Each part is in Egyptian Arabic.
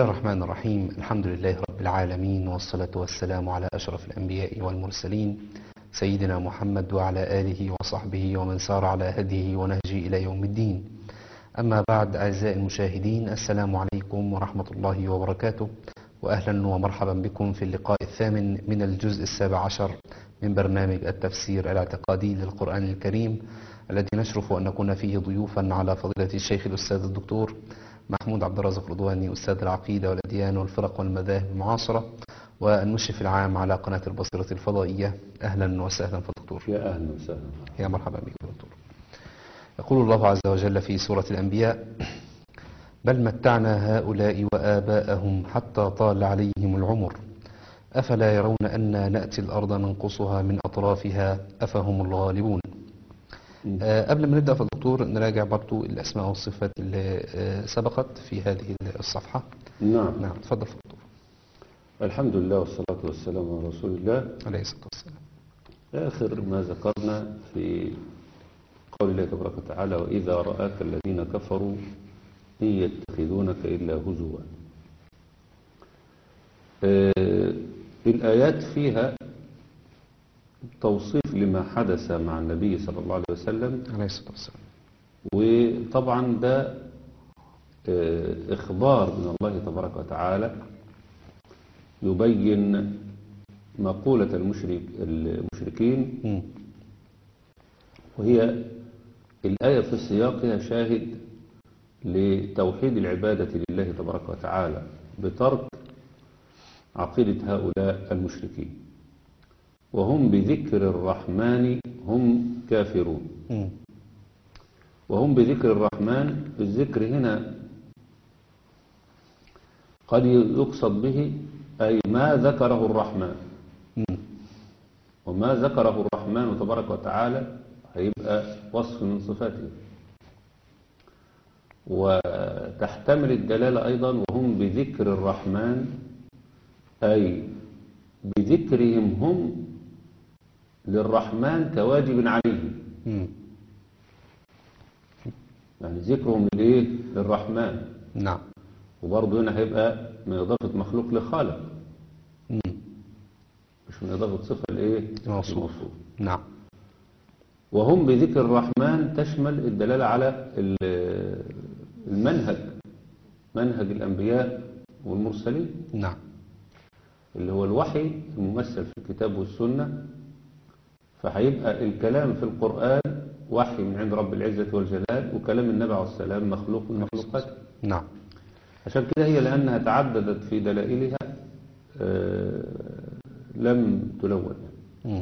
الرحمن الرحيم الحمد لله رب العالمين والصلاة والسلام على أشرف الأنبياء والمرسلين سيدنا محمد وعلى آله وصحبه ومن سار على هديه ونهجه إلى يوم الدين أما بعد أعزائي المشاهدين السلام عليكم ورحمة الله وبركاته وأهلا ومرحبا بكم في اللقاء الثامن من الجزء السابع عشر من برنامج التفسير الاعتقادي للقرآن الكريم الذي نشرف أن نكون فيه ضيوفا على فضيلة الشيخ الأستاذ الدكتور محمود عبد الرازق رضواني أستاذ العقيدة والأديان والفرق والمذاهب المعاصرة والمشرف العام على قناة البصيرة الفضائية أهلا وسهلا في الدكتور يا أهلا وسهلا يا مرحبا بك يا دكتور يقول الله عز وجل في سورة الأنبياء بل متعنا هؤلاء وآباءهم حتى طال عليهم العمر أفلا يرون أن نأتي الأرض ننقصها من أطرافها أفهم الغالبون آه، قبل ما نبدأ في الدكتور نراجع برضو الأسماء والصفات اللي آه، سبقت في هذه الصفحة نعم نعم تفضل في الدكتور الحمد لله والصلاة والسلام على رسول الله عليه الصلاة والسلام آخر ما ذكرنا في قول الله تبارك وتعالى وإذا رآك الذين كفروا إن يتخذونك إلا هزوا آه، الآيات فيها توصيف لما حدث مع النبي صلى الله عليه وسلم عليه الصلاة والسلام وطبعا ده آه، إخبار من الله تبارك وتعالى يبين مقولة المشرك المشركين مم. وهي الآية في سياقها شاهد لتوحيد العبادة لله تبارك وتعالى بترك عقيدة هؤلاء المشركين وهم بذكر الرحمن هم كافرون مم. وهم بذكر الرحمن الذكر هنا قد يقصد به أي ما ذكره الرحمن مم. وما ذكره الرحمن تبارك وتعالى هيبقى وصف من صفاته وتحتمل الدلالة أيضا وهم بذكر الرحمن أي بذكرهم هم للرحمن كواجب عليهم مم. يعني ذكرهم لإيه للرحمن نعم وبرضه هنا هيبقى من إضافة مخلوق لخالق مم. مش من إضافة صفة لإيه موصوف. لموصوف. نعم وهم بذكر الرحمن تشمل الدلالة على ال- المنهج منهج الأنبياء والمرسلين نعم اللي هو الوحي الممثل في الكتاب والسنة فهيبقى الكلام في القرآن وحي من عند رب العزة والجلال وكلام النبي عليه السلام مخلوق من مخلوقاته نعم عشان كده هي لأنها تعددت في دلائلها آه، لم تلون مم.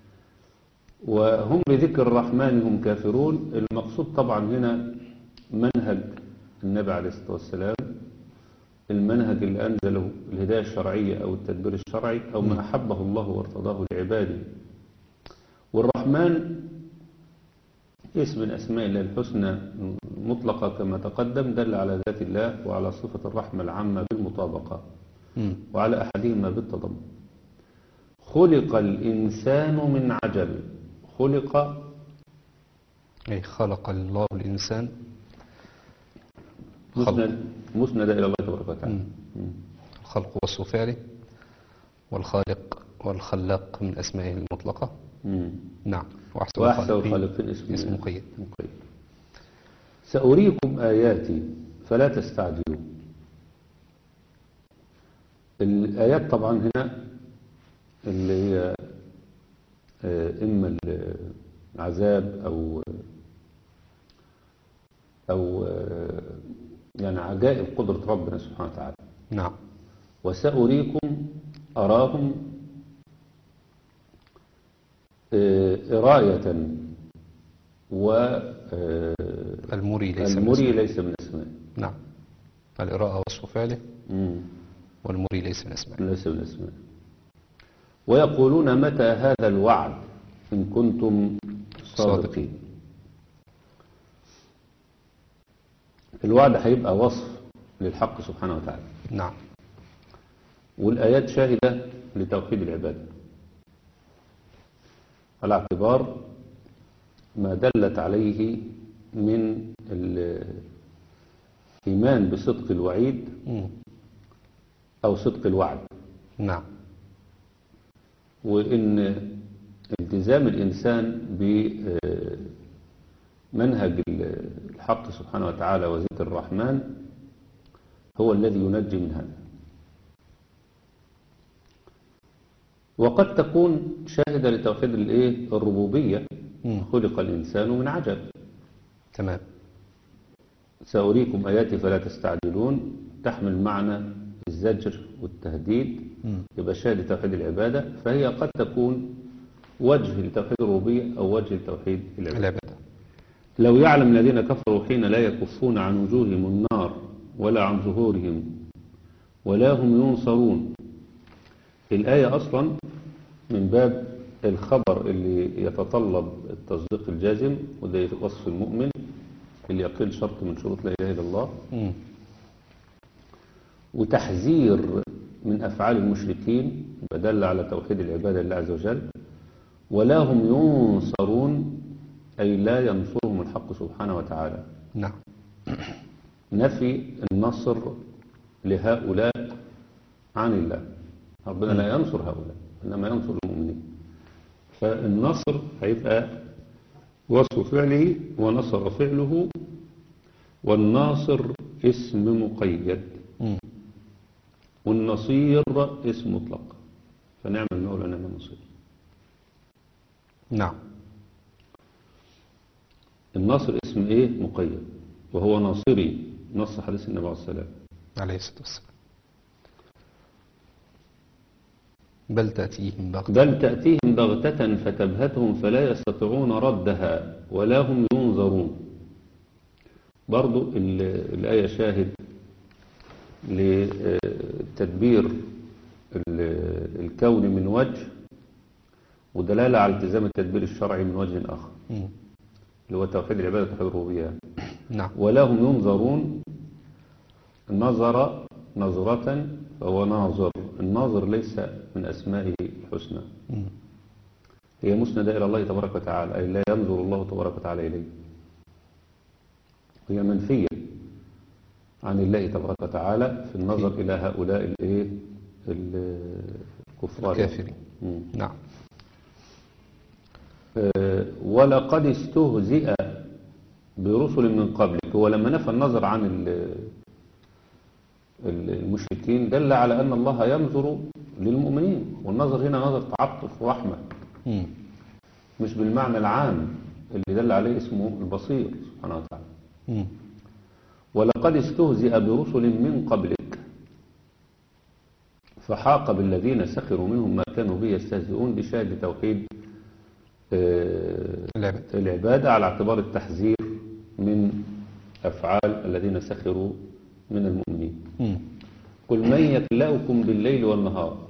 وهم بذكر الرحمن هم كافرون المقصود طبعا هنا منهج النبي عليه الصلاة والسلام المنهج اللي أنزله الهداية الشرعية أو التدبير الشرعي أو ما أحبه الله وارتضاه لعباده والرحمن اسم من أسماء الله الحسنى مطلقة كما تقدم دل على ذات الله وعلى صفة الرحمة العامة بالمطابقة مم. وعلى أحدهما بالتضمن خلق الإنسان من عجل خلق أي خلق الله الإنسان خلق مسند مسند إلى الله تبارك وتعالى مم. مم. الخلق وصف فعله والخالق والخلاق من أسمائه المطلقة مم. نعم وأحسن وأحسن الخالقين الخالقين اسم اسم مقيد مقيد سأريكم آياتي فلا تستعجلوا الآيات طبعا هنا اللي هي آه، إما العذاب أو أو آه، يعني عجائب قدرة ربنا سبحانه وتعالى نعم وسأريكم أراهم آه، إراية و آه، المري ليس من المري اسمه. ليس من أسماء نعم الإراءة وصف فعله مم. والمري ليس من أسمائه ليس من أسماء ويقولون متى هذا الوعد إن كنتم صادقين الوعد هيبقى وصف للحق سبحانه وتعالى نعم والآيات شاهدة لتوحيد العبادة على اعتبار ما دلت عليه من الإيمان بصدق الوعيد مم. أو صدق الوعد نعم وإن التزام الإنسان بمنهج الحق سبحانه وتعالى وذكر الرحمن هو الذي ينجي من هذا وقد تكون شاهدة لتوحيد الإيه؟ الربوبية مم. خلق الإنسان من عجب تمام سأريكم آياتي فلا تستعجلون تحمل معنى الزجر والتهديد مم. يبقى شاهد لتوحيد العبادة فهي قد تكون وجه لتوحيد الربوبية أو وجه لتوحيد العبادة العبادة لو يعلم الذين كفروا حين لا يكفون عن وجوههم النار ولا عن ظهورهم ولا هم ينصرون الآية أصلا من باب الخبر اللي يتطلب التصديق الجازم وده وصف المؤمن اليقين شرط من شروط لا إله إلا الله مم. وتحذير من أفعال المشركين بدل على توحيد العبادة لله عز وجل ولا هم ينصرون أي لا ينصرهم الحق سبحانه وتعالى نعم نفي النصر لهؤلاء عن الله ربنا لا ينصر هؤلاء إنما ينصر المؤمنين فالنصر هيبقى وصف فعله ونصر فعله والناصر اسم مقيد مم. والنصير اسم مطلق فنعم المولى ونعم النصير نعم الناصر اسم ايه مقيد وهو ناصري نص حديث النبي عليه السلام عليه الصلاة والسلام بل تأتيهم بغتة بل تأتيهم بغتة فتبهتهم فلا يستطيعون ردها ولا هم ينظرون برضو ال- الآية شاهد لتدبير ال- الكون من وجه ودلالة على التزام التدبير الشرعي من وجه آخر مم. اللي هو توحيد العبادة وتوحيد الربوبية نعم ولا هم ينظرون نظر نظرة فهو ناظر الناظر ليس من أسمائه الحسنى مم. هي مسندة إلى الله تبارك وتعالى أي لا ينظر الله تبارك وتعالى إليه هي منفية عن الله تبارك وتعالى في النظر إلى هؤلاء الإيه ال- الكفار الكافرين. مم. نعم آه، ولقد استهزئ برسل من قبلك هو لما نفى النظر عن ال- ال- المشركين دل على أن الله ينظر للمؤمنين والنظر هنا نظر تعطف ورحمة مم. مش بالمعنى العام اللي دل عليه اسمه البصير سبحانه وتعالى مم. ولقد استهزئ برسل من قبلك فحاق بالذين سخروا منهم ما كانوا به يستهزئون بشهادة توحيد آه، العبادة العبادة على اعتبار التحذير من أفعال الذين سخروا من المؤمنين مم. قل من يكلأكم بالليل والنهار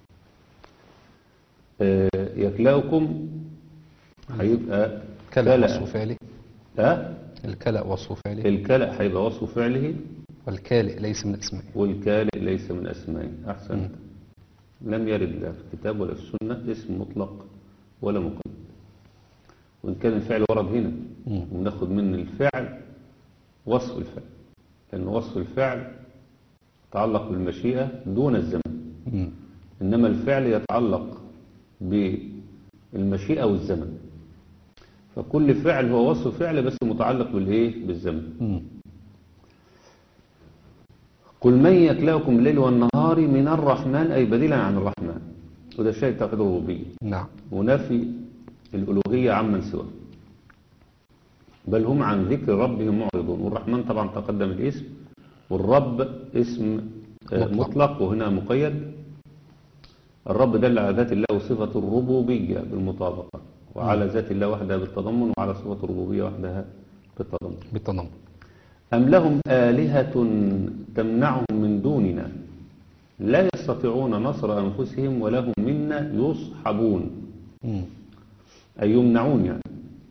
آه، يكلأكم هيبقى كلأ كلأ. وصف فعله ها؟ الكلأ وصف فعله الكلأ هيبقى وصف فعله والكالئ ليس من اسمائه والكالئ ليس من أسمائه أحسنت لم يرد لا في الكتاب ولا في السنة اسم مطلق ولا مقيد وإن كان الفعل ورد هنا مم. وناخد من الفعل وصف الفعل لأن وصف الفعل يتعلق بالمشيئة دون الزمن مم. إنما الفعل يتعلق بالمشيئة والزمن فكل فعل هو وصف فعل بس متعلق بالإيه بالزمن مم. قل من يكلأكم الليل والنهار من الرحمن أي بديلا عن الرحمن وده شيء توحيد الربوبية نعم ونفي الألوهية عمن سواه بل هم عن ذكر ربهم معرضون والرحمن طبعا تقدم الاسم والرب اسم آه، مطلق. مطلق وهنا مقيد الرب دل على ذات الله وصفة الربوبية بالمطابقة وعلى ذات الله وحدها بالتضمن وعلى صفة الربوبية وحدها بالتضمن بالتضمن أم لهم آلهة تمنعهم من دوننا لا يستطيعون نصر أنفسهم ولا هم منا يصحبون مم. أي يمنعون يعني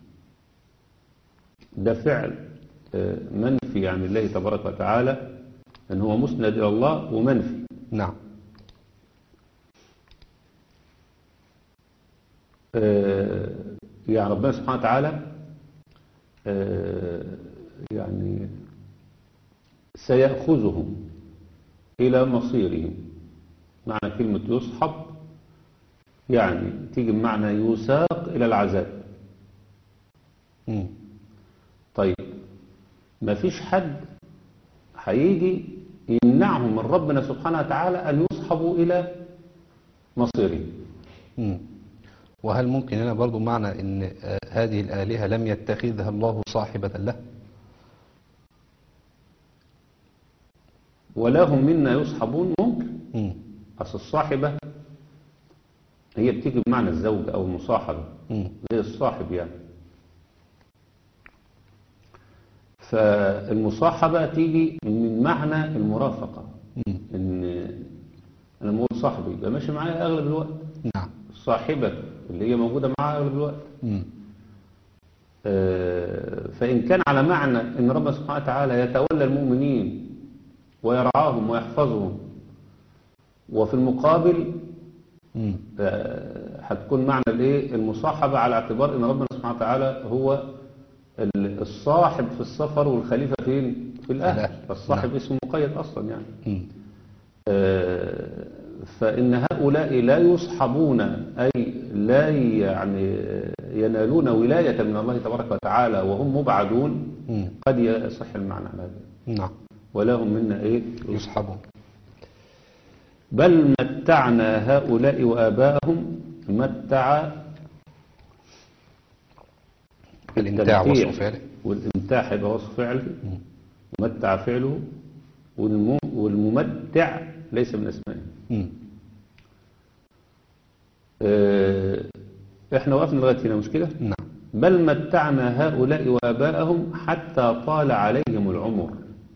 ده فعل آه، منفي عن الله تبارك وتعالى أن هو مسند إلى الله ومنفي نعم آه، يعني ربنا سبحانه وتعالى آه، يعني سيأخذهم إلى مصيرهم معنى كلمة يصحب يعني تيجي بمعنى يساق إلى العذاب مم. طيب ما فيش حد هيجي يمنعهم من ربنا سبحانه وتعالى أن يصحبوا إلى مصيرهم مم. وهل ممكن هنا برضو معنى ان آه، هذه الآلهة لم يتخذها الله صاحبة له ولا هم منا يصحبون ممكن مم. أصل الصاحبة هي بتيجي بمعنى الزوج أو المصاحبة مم. زي الصاحب يعني فالمصاحبة تيجي من معنى المرافقة مم. إن أنا بقول صاحبي يبقى ماشي معايا أغلب الوقت نعم صاحبة اللي هي موجودة معايا أغلب الوقت مم. آه، فإن كان على معنى إن ربنا سبحانه وتعالى يتولى المؤمنين ويرعاهم ويحفظهم وفي المقابل مم. آه، هتكون معنى الايه المصاحبة على اعتبار ان ربنا سبحانه وتعالى هو ال- الصاحب في السفر والخليفة فين في الاهل الأهل. فالصاحب نعم. اسمه مقيد اصلا يعني مم. آه، فإن هؤلاء لا يصحبون أي لا يعني ينالون ولاية من الله تبارك وتعالى وهم مبعدون مم. قد يصح المعنى على هذا نعم ولا هم منا إيه يصحبون بل متعنا هؤلاء وآباءهم متع الامتاع التمتيع وصف فعله والامتاع هيبقى وصف فعله متع فعله والم- والممتع ليس من اسمائه مم. آه، احنا وقفنا لغايه هنا مش كده نعم بل متعنا هؤلاء وآباءهم حتى طال عليهم العمر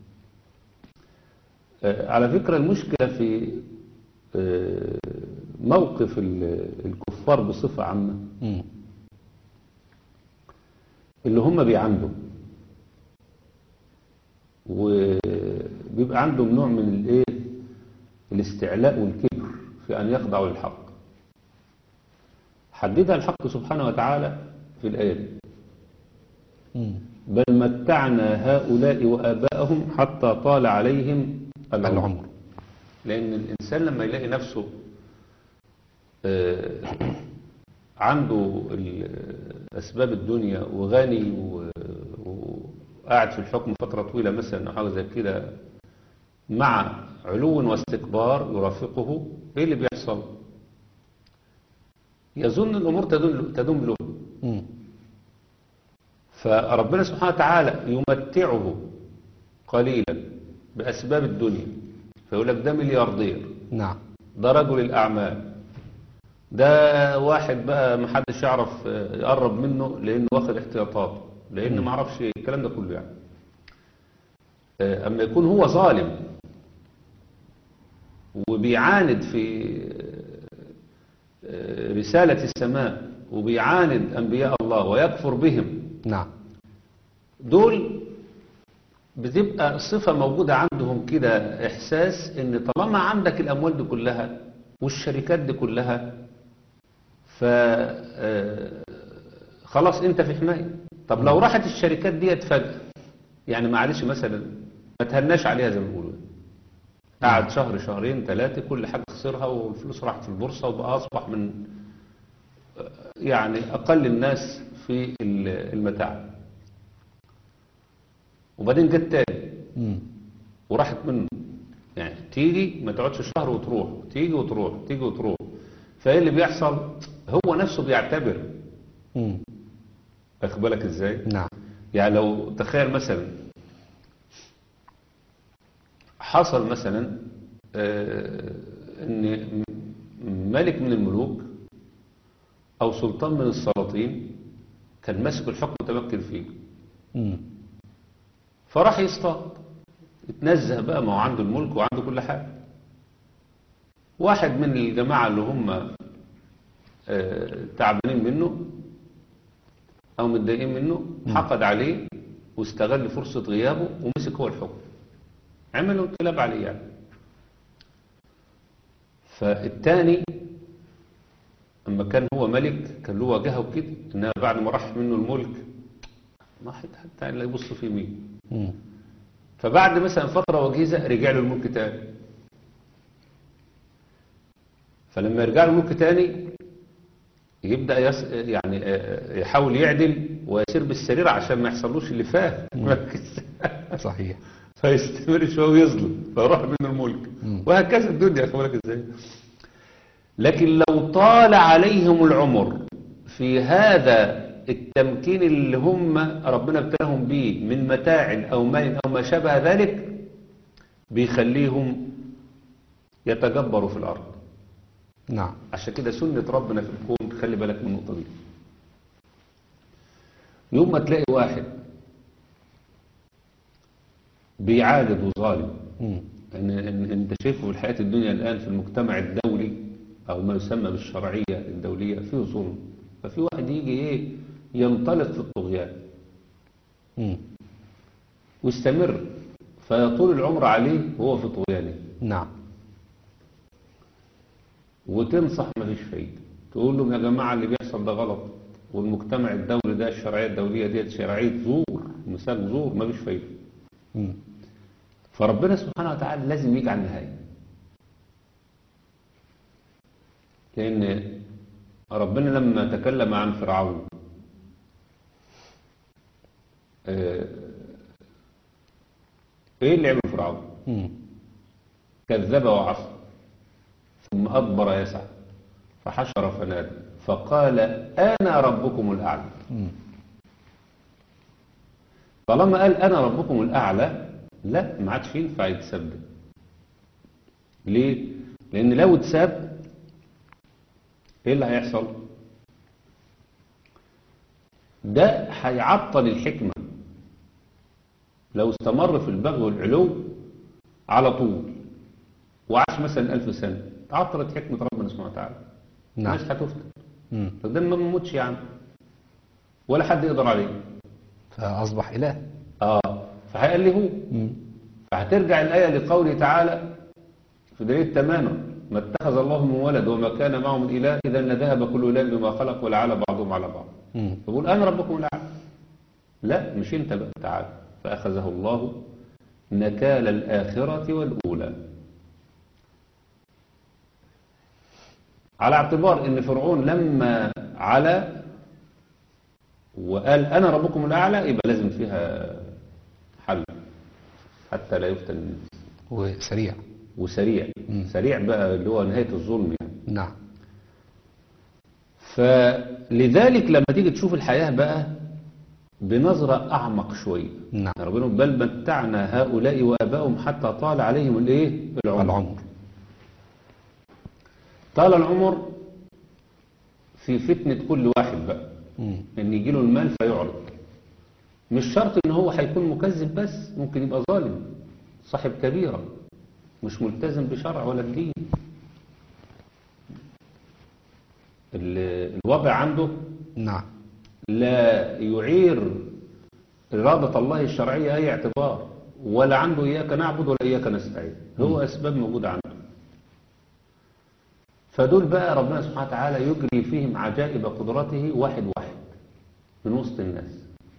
آه، على فكرة المشكلة في آه، موقف ال- الكفار بصفة عامة مم. اللي هم بيعندوا وبيبقى عندهم نوع من الايه الاستعلاء والكبر في ان يخضعوا للحق حددها الحق سبحانه وتعالى في الآية دي مم. بل متعنا هؤلاء وآباءهم حتى طال عليهم العمر العمر لأن الإنسان لما يلاقي نفسه آه، عنده ال- أسباب الدنيا وغني و- وقاعد في الحكم فترة طويلة مثلا أو حاجة زي كده مع علو واستكبار يرافقه إيه اللي بيحصل؟ يظن الأمور تدوم تدوم له مم. فربنا سبحانه وتعالى يمتعه قليلا بأسباب الدنيا فيقول لك ده ملياردير نعم ده رجل الأعمال ده واحد بقى محدش يعرف آه، يقرب منه لأنه واخد احتياطاته لأن ما عرفش الكلام ده كله يعني آه، أما يكون هو ظالم وبيعاند في آه، رسالة السماء وبيعاند أنبياء الله ويكفر بهم نعم دول بتبقى صفة موجودة عندهم كده إحساس إن طالما عندك الأموال دي كلها والشركات دي كلها ف آه، خلاص أنت في حماية طب لو راحت الشركات ديت فجأة يعني معلش مثلا ما تهناش عليها زي ما بيقولوا قعد شهر شهرين ثلاثة كل حاجة خسرها والفلوس راحت في البورصة وبقى أصبح من آه، يعني أقل الناس في ال- المتاع وبعدين جت تاني مم. وراحت منه يعني تيجي ما تقعدش شهر وتروح تيجي وتروح تيجي وتروح فايه اللي بيحصل هو نفسه بيعتبر مم. واخد بالك ازاي نعم يعني لو تخيل مثلا حصل مثلا آه، ان م- ملك من الملوك او سلطان من السلاطين كان ماسك الحكم متمكن فيه مم. فراح يصطاد اتنزه بقى ما هو عنده الملك وعنده كل حاجة واحد من الجماعة اللي هم آه، تعبانين منه أو متضايقين منه حقد عليه واستغل فرصة غيابه ومسك هو الحكم عمل انقلاب عليه يعني فالتاني اما كان هو ملك كان له واجهه كده انما بعد ما راح منه الملك ما حد حتى لا يبص في مين مم. فبعد مثلا فترة وجيزة رجع له الملك تاني فلما يرجع له ملك تاني يبدأ يس يعني آه، يحاول يعدل ويسير بالسرير عشان ما يحصلوش اللي فات مركز صحيح فيستمر شويه ويظلم فيروح من الملك وهكذا الدنيا خد بالك ازاي لكن لو طال عليهم العمر في هذا التمكين اللي هم ربنا ابتلاهم به من متاع او مال او ما شابه ذلك بيخليهم يتجبروا في الارض نعم عشان كده سنة ربنا في الكون خلي بالك من النقطة دي يوم ما تلاقي واحد بيعاند وظالم مم. ان ان انت شايفه في الحياه الدنيا الان في المجتمع الدولي او ما يسمى بالشرعيه الدوليه فيه ظلم ففي واحد يجي ايه ينطلق في الطغيان مم. ويستمر فيطول العمر عليه وهو في طغيانه نعم وتنصح مفيش فايده تقول لهم يا جماعه اللي بيحصل ده غلط والمجتمع الدولي ده الشرعيه الدوليه ديت شرعيه زور مثال زور مفيش فايده مم. فربنا سبحانه وتعالى لازم يجي على النهاية لأن ربنا لما تكلم عن فرعون آه، ايه اللي عمل فرعون مم. كذب وعصى ثم أدبر يسعى فحشر فنادى فقال أنا ربكم الأعلى مم. طالما قال أنا ربكم الأعلى لا ما عادش ينفع يتساب ده. ليه؟ لأن لو اتساب إيه اللي هيحصل؟ ده هيعطل الحكمة لو استمر في البغي والعلو على طول وعاش مثلا ألف سنة تعطلت حكمة ربنا سبحانه وتعالى نعم. الناس هتفتن مم. فده ما بيموتش يعني ولا حد يقدر عليه فأصبح إله اه فهيألهوه مم. فهترجع الآية لقوله تعالى في دليل تماما ما اتخذ الله من ولد وما كان معه من إله إذا لذهب كل إله بما خلق ولعل بعضهم على بعض مم. يقول أنا ربكم الأعلى لا مش أنت بقى تعالى فأخذه الله نكال الآخرة والأولى على اعتبار ان فرعون لما علا وقال انا ربكم الاعلى يبقى لازم فيها حل حتى لا يفتن الناس وسريع وسريع مم. سريع بقى اللي هو نهاية الظلم يعني نعم فلذلك لما تيجي تشوف الحياة بقى بنظرة أعمق شوية نعم ربنا بل متعنا هؤلاء وآبائهم حتى طال عليهم الإيه العمر العمر طال العمر في فتنة كل واحد بقى مم. ان يجي له المال فيعرض مش شرط ان هو هيكون مكذب بس ممكن يبقى ظالم صاحب كبيرة مش ملتزم بشرع ولا بدين ال- الوضع عنده نعم لا يعير إرادة الله الشرعية أي اعتبار ولا عنده إياك نعبد ولا إياك نستعين هو أسباب موجودة عنده فدول بقى ربنا سبحانه وتعالى يجري فيهم عجائب قدرته واحد واحد من وسط الناس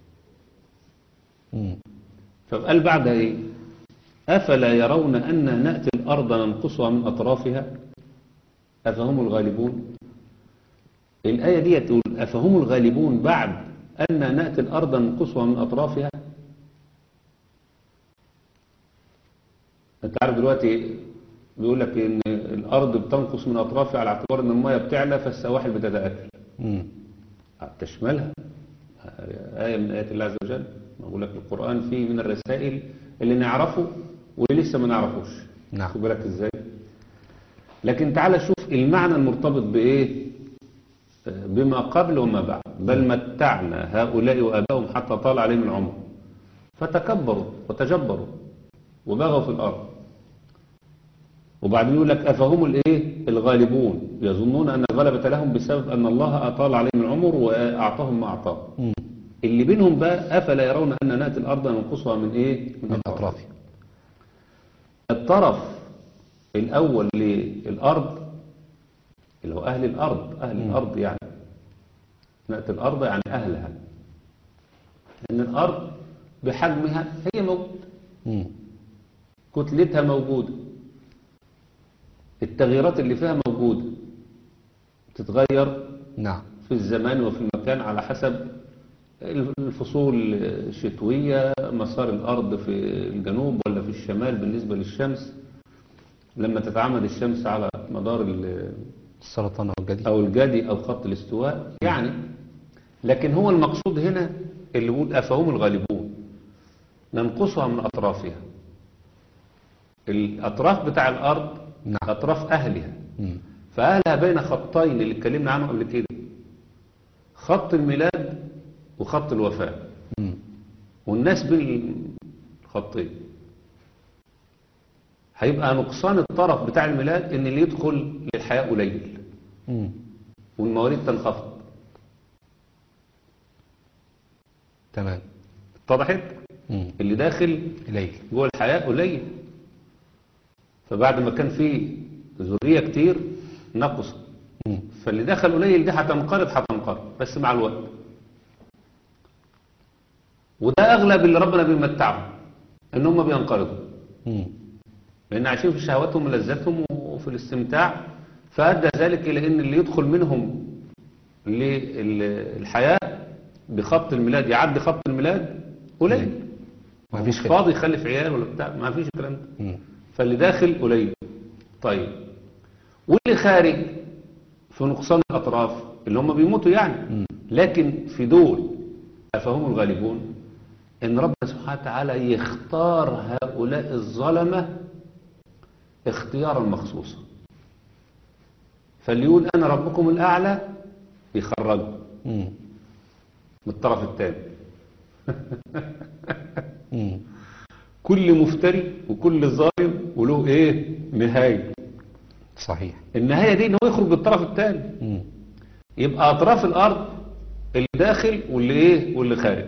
مم. فقال بعد إيه أفلا يرون أن نأتي الأرض ننقصها من أطرافها أفهم الغالبون الآية دي تقول أفهم الغالبون بعد أن نأتي الأرض ننقصها من أطرافها أنت عارف دلوقتي بيقول لك إن الأرض بتنقص من أطرافها على اعتبار إن المية بتعلى فالسواحل بتتأكل مم. تشملها آية من آيات الله عز وجل بقول لك القرآن فيه من الرسائل اللي نعرفه واللي لسه ما نعرفوش نعم. خد بالك ازاي لكن تعالى شوف المعنى المرتبط بإيه آه، بما قبل وما بعد بل متعنا هؤلاء وآبائهم حتى طال عليهم العمر فتكبروا وتجبروا وبغوا في الأرض وبعدين يقول لك أفهم الإيه الغالبون يظنون أن الغلبة لهم بسبب أن الله أطال عليهم العمر وأعطاهم ما أعطاهم مم. اللي بينهم بقى أفلا يرون أن نأتي الأرض ننقصها من إيه من أطرافه الطرف الأول للأرض اللي هو أهل الأرض أهل الأرض يعني نأتي الأرض يعني أهلها لأن الأرض بحجمها هي موجودة مم. كتلتها موجودة التغييرات اللي فيها موجودة تتغير نعم في الزمان وفي المكان على حسب الفصول الشتوية مسار الأرض في الجنوب ولا في الشمال بالنسبة للشمس لما تتعامد الشمس على مدار ال- السرطان أو الجدي أو الجدي أو خط الاستواء يعني لكن هو المقصود هنا اللي بيقول أفهم الغالبون ننقصها من أطرافها الأطراف بتاع الأرض نعم. أطراف أهلها مم. فأهلها بين خطين اللي اتكلمنا عنه قبل كده خط الميلاد وخط الوفاة مم. والناس بين الخطين هيبقى نقصان الطرف بتاع الميلاد ان اللي يدخل للحياة قليل مم. والمواليد تنخفض تمام اتضحت مم. اللي داخل إليه جوه الحياة قليل فبعد ما كان فيه ذرية كتير نقص مم. فاللي دخل قليل دي هتنقرض هتنقرض بس مع الوقت وده اغلب اللي ربنا بيمتعهم ان هم بينقرضوا مم. لان عايشين في شهواتهم ولذاتهم وفي الاستمتاع فادى ذلك الى ان اللي يدخل منهم للحياه بخط الميلاد يعدي خط الميلاد قليل ما مش فيش خير فاضي يخلف عيال ولا بتاع ما فيش الكلام ده مم. فاللي داخل قليل طيب واللي خارج في نقصان الأطراف اللي هم بيموتوا يعني مم. لكن في دول أفهم الغالبون إن ربنا سبحانه وتعالى يختار هؤلاء الظلمة اختيارا مخصوصا فاللي يقول أنا ربكم الأعلى يخرجه مم. من الطرف الثاني مم. كل مفتري وكل ظالم وله ايه نهايه صحيح النهايه دي ان هو يخرج بالطرف الثاني مم. يبقى اطراف الارض اللي داخل واللي ايه واللي خارج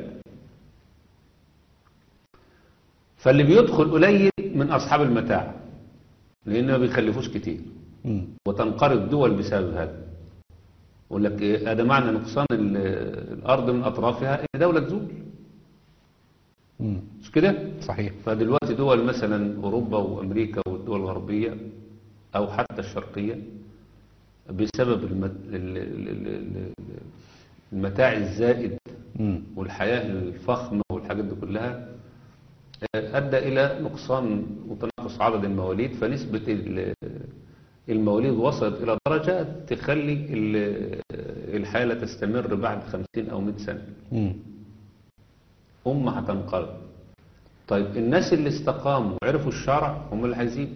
فاللي بيدخل قليل من اصحاب المتاع لان ما بيخلفوش كتير مم. وتنقرض دول بسبب هذا يقول لك ايه هذا معنى نقصان ال- الارض من اطرافها ان دوله تزول مم. مش كده صحيح فدلوقتي دول مثلا اوروبا وامريكا والدول الغربيه او حتى الشرقيه بسبب المت... ال- ال- ال- ال- المتاع الزائد مم. والحياه الفخمه والحاجات دي كلها آه، ادى الى نقصان وتناقص عدد المواليد فنسبه ال- المواليد وصلت الى درجه تخلي ال- الحياه لا تستمر بعد 50 او 100 سنه مم. أمة هتنقرض طيب الناس اللي استقاموا وعرفوا الشرع هم اللي هيزيدوا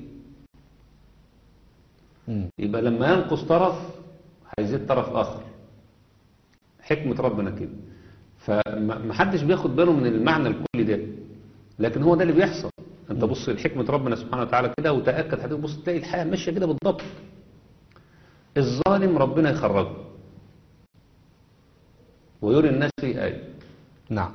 مم. يبقى لما ينقص طرف هيزيد طرف آخر حكمة ربنا كده فمحدش بياخد باله من المعنى الكلي ده لكن هو ده اللي بيحصل انت بص لحكمة ربنا سبحانه وتعالى كده وتأكد هتبص تلاقي الحياة ماشية كده بالضبط الظالم ربنا يخرجه ويري الناس فيه آية نعم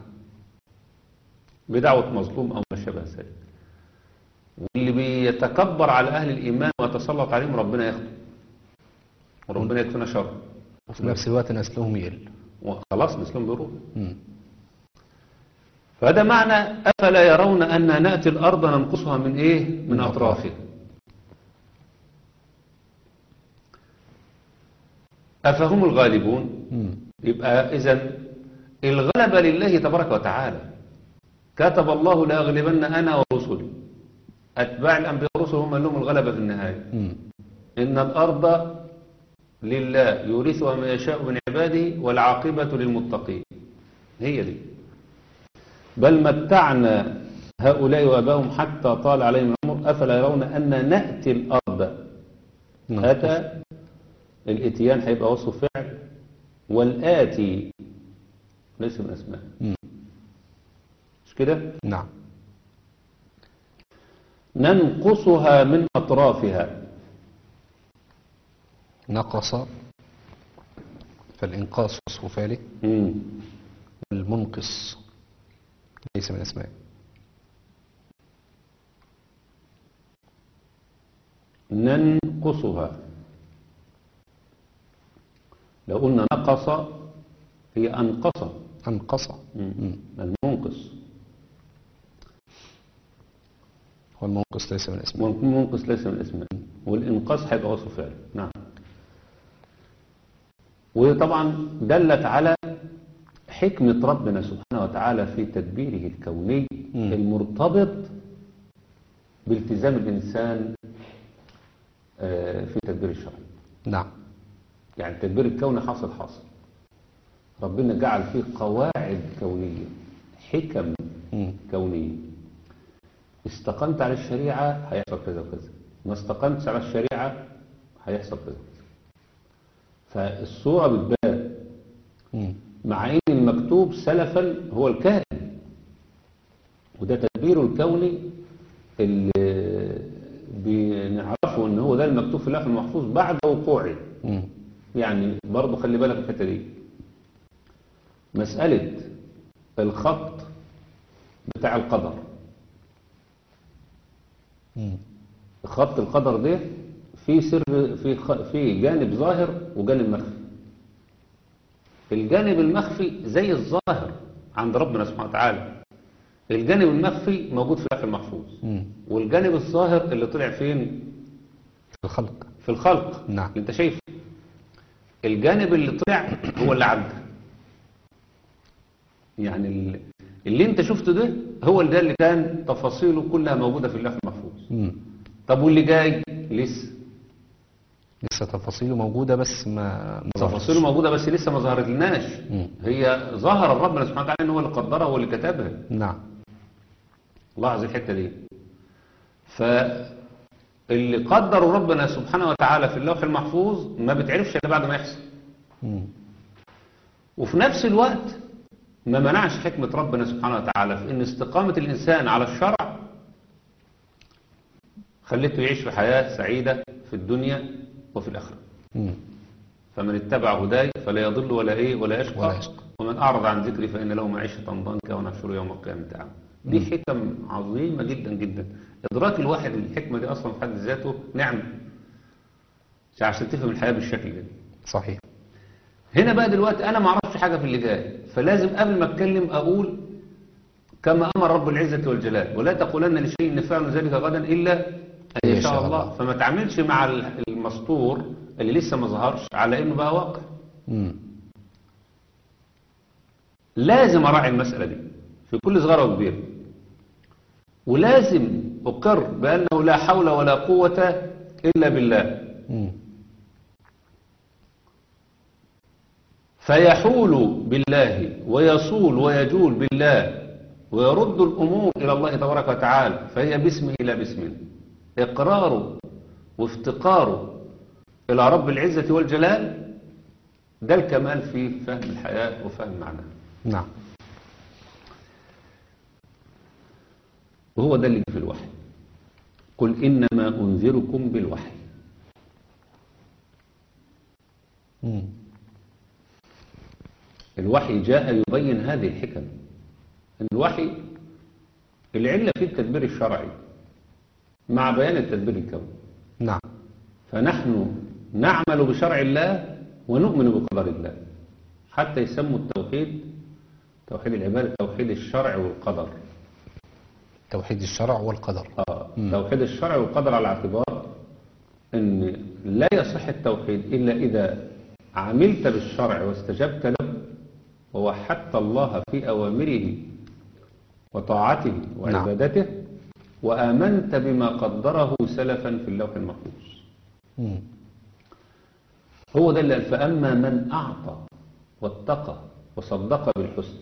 بدعوة مظلوم أو ما شابه ذلك واللي بيتكبر على أهل الإيمان ويتسلط عليهم ربنا ياخده وربنا يكفينا شر وفي نفس الوقت نسلهم يقل وخلاص نسلم بيروح مم. فهذا معنى أفلا يرون أن نأتي الأرض ننقصها من إيه من أطرافها أفهم الغالبون مم. يبقى إذا الغلبة لله تبارك وتعالى كتب الله لأغلبن أنا ورسلي أتباع الأنبياء والرسل هم لهم الغلبة في النهاية مم. إن الأرض لله يورثها من يشاء من عباده والعاقبة للمتقين هي دي بل متعنا هؤلاء وأباهم حتى طال عليهم العمر أفلا يرون أن نأتي الأرض نعم. أتى الإتيان هيبقى وصف فعل والآتي ليس من أسماء مم. مش كده نعم ننقصها من أطرافها نقص فالإنقاص وصف فعله مم. المنقص ليس من أسماء ننقصها لو قلنا نقص هي أنقص أنقص مم. المنقص والمنقص ليس من أسماء والمنقص ليس من الاسماء والإنقاص هيبقى وصف فعل نعم وطبعا دلت على حكمة ربنا سبحانه وتعالى في تدبيره الكوني مم. المرتبط بالتزام الإنسان آه، في تدبير الشرع نعم يعني تدبير الكون حاصل حاصل ربنا جعل فيه قواعد كونية حكم مم. كونية استقمت على الشريعة هيحصل كذا وكذا ما استقمتش على الشريعة هيحصل كذا وكذا فالصورة بتبان مم. مع ان المكتوب سلفا هو الكائن وده تدبيره الكوني اللي بنعرفه ان هو ده المكتوب في اللوح المحفوظ بعد وقوعه مم. يعني برضه خلي بالك من الحته دي مسألة الخط بتاع القدر مم. خط القدر ده في سر في خ- في جانب ظاهر وجانب مخفي الجانب المخفي زي الظاهر عند ربنا سبحانه وتعالى الجانب المخفي موجود في اللوح المحفوظ مم. والجانب الظاهر اللي طلع فين في الخلق في الخلق نعم. انت شايف الجانب اللي طلع هو اللي عدى يعني ال- اللي انت شفته ده هو ده اللي كان تفاصيله كلها موجودة في اللوح المحفوظ مم. طب واللي جاي لسه لسه تفاصيله موجودة بس ما ما ظهرتش. تفاصيله موجودة بس لسه ما ظهرت لناش مم. هي ظهر ربنا سبحانه وتعالى ان هو اللي قدرها هو اللي كتبها نعم لاحظ الحتة دي فاللي قدروا ربنا سبحانه وتعالى في اللوح المحفوظ ما بتعرفش الا بعد ما يحصل مم. وفي نفس الوقت ما منعش حكمة ربنا سبحانه وتعالى في ان استقامة الانسان على الشرع خليته يعيش في حياة سعيدة في الدنيا وفي الاخرة مم. فمن اتبع هداي فلا يضل ولا ايه ولا يشقى, ولا يشقى. ومن اعرض عن ذكري فان له معيشة ضنكا ونحشره يوم القيامة اعمى دي حكم عظيمة جدا جدا ادراك الواحد للحكمة دي اصلا في حد ذاته نعمة عشان تفهم الحياة بالشكل ده صحيح هنا بقى دلوقتي انا ما اعرفش حاجه في اللي جاي فلازم قبل ما اتكلم اقول كما امر رب العزه والجلال ولا تقولن لشيء نفعل ذلك غدا الا ان يشاء الله فما تعملش مع المسطور اللي لسه ما ظهرش على انه بقى واقع مم. لازم اراعي المساله دي في كل صغيره وكبيره ولازم اقر بانه لا حول ولا قوه الا بالله مم. فيحول بالله ويصول ويجول بالله ويرد الأمور إلى الله تبارك وتعالى فهي باسمه لا باسمنا إقراره وافتقاره إلى رب العزة والجلال ده الكمال في فهم الحياة وفهم معناها نعم وهو ده اللي في الوحي قل إنما أنذركم بالوحي مم. الوحي جاء يبين هذه الحكم الوحي العلة في التدبير الشرعي مع بيان التدبير الكوني نعم فنحن نعمل بشرع الله ونؤمن بقدر الله حتى يسموا التوحيد توحيد العبادة توحيد الشرع والقدر توحيد الشرع والقدر آه. توحيد الشرع والقدر على اعتبار ان لا يصح التوحيد إلا إذا عملت بالشرع واستجبت له ووحدت الله في أوامره وطاعته وعبادته وآمنت بما قدره سلفا في اللوح المحفوظ مم. هو ده اللي قال فأما من أعطى واتقى وصدق بالحسنى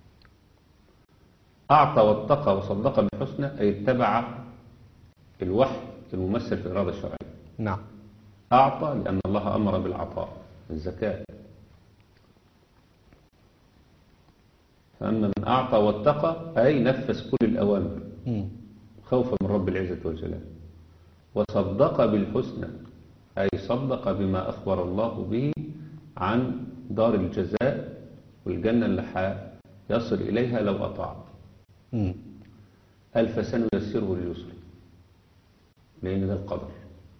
أعطى واتقى وصدق بالحسنى أي اتبع الوحي الممثل في الإرادة الشرعية نعم أعطى لأن الله أمر بالعطاء الزكاة فأما من أعطى واتقى أي نفذ كل الأوامر مم. خوفا من رب العزة والجلال وصدق بالحسنى أي صدق بما أخبر الله به عن دار الجزاء والجنة اللي يصل إليها لو أطاع مم. قال فسنيسره لليسر لأن ده القدر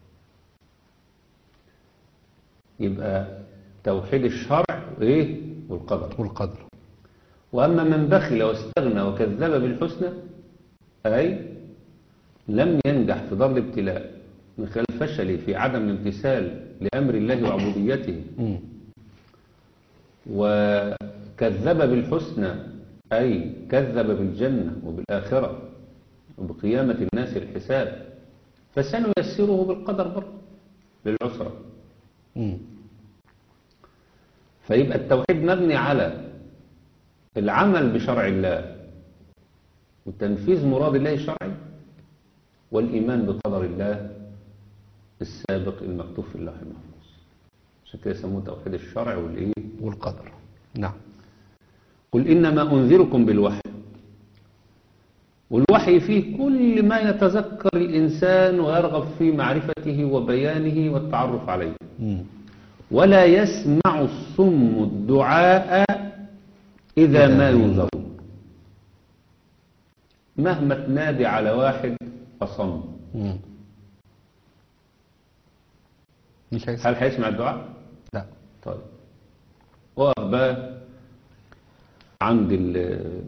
يبقى توحيد الشرع وإيه والقدر والقدر وأما من بخل واستغنى وكذب بالحسنى أي لم ينجح في دار الابتلاء من خلال فشله في عدم الامتثال لأمر الله وعبوديته مم. وكذب بالحسنى أي كذب بالجنة وبالآخرة وبقيامة الناس الحساب فسنيسره بالقدر برضه للعسرة مم. فيبقى التوحيد مبني على العمل بشرع الله وتنفيذ مراد الله الشرعي والإيمان بقدر الله السابق المكتوب في اللوح المحفوظ عشان كده يسموه توحيد الشرع والإيه والقدر نعم قل إنما أنذركم بالوحي والوحي فيه كل ما يتذكر الإنسان ويرغب في معرفته وبيانه والتعرف عليه مم. ولا يسمع الصم الدعاء إذا ما ينذر مهما تنادي على واحد أصم مم. مش هيسمع هل هيسمع الدعاء؟ لا طيب وقف بقى عند ال-